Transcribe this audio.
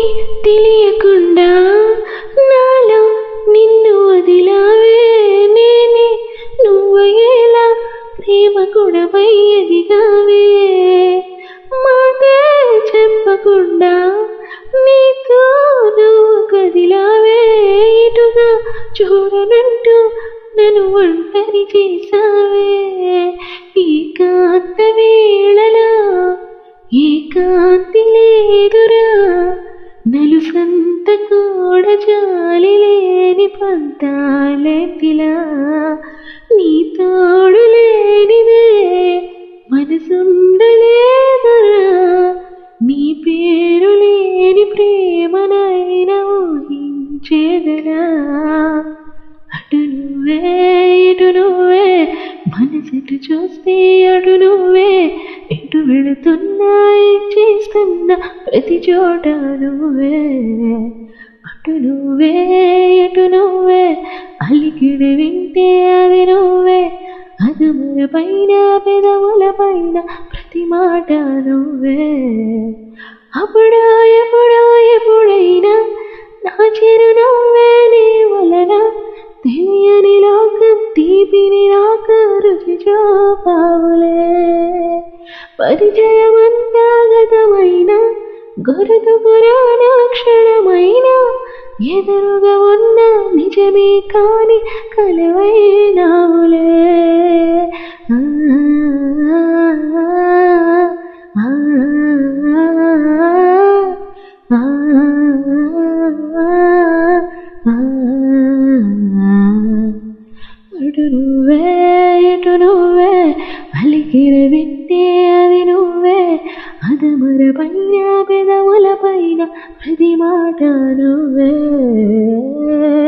తెలియకుండా నాలో నిన్ను వదిలావే నేనే నువ్వయ్యేలా ప్రేమ గుణమై ఎదిగావే మాటే చెప్పకుండా నీతో నువ్వు కదిలావే ఇటుగా చూడనంటూ నన్ను ఒంటరి చేసావే ఏకాంత వేళలో ఏకాంతి లేదురా నలుసంత కూడా జాలి లేని పంతాలెతిలా నీ తోడు లేనిదే మనసుండలేదురా నీ పేరు లేని ప్రేమనైనా ఊహించేదరా అటు నువ్వే ఇటు నువ్వే మనసుటు చూస్తే అటు నువ్వే ఎటు వెళుతున్నా ఏం చేస్తున్నా ప్రతి చోట నువ్వే అటు నువ్వే ఎటు నువ్వే అలికిడి వింటే అది నువ్వే అదుముల పైన పెదవుల పైన ప్రతి మాట నువ్వే అప్పుడా ఎప్పుడా ఎప్పుడైనా నా చిరునవ్వే నీ వలన తెలియని లోకం తీపిని రాక రుచి చూపావులే పరిచయమంతా గతమైన గురుతు పురాణ క్షణమైన ఎదురుగా ఉన్న నిజమే కాని కలవైనావులే ఆ, ఆ, ఆ, ఆ, అటు నువ్వే ఇటు నువ్వే అలికిరి వింటే అది నువ్వే అదమర పైన పెదవుల పైన ప్రతి మాట నువ్వే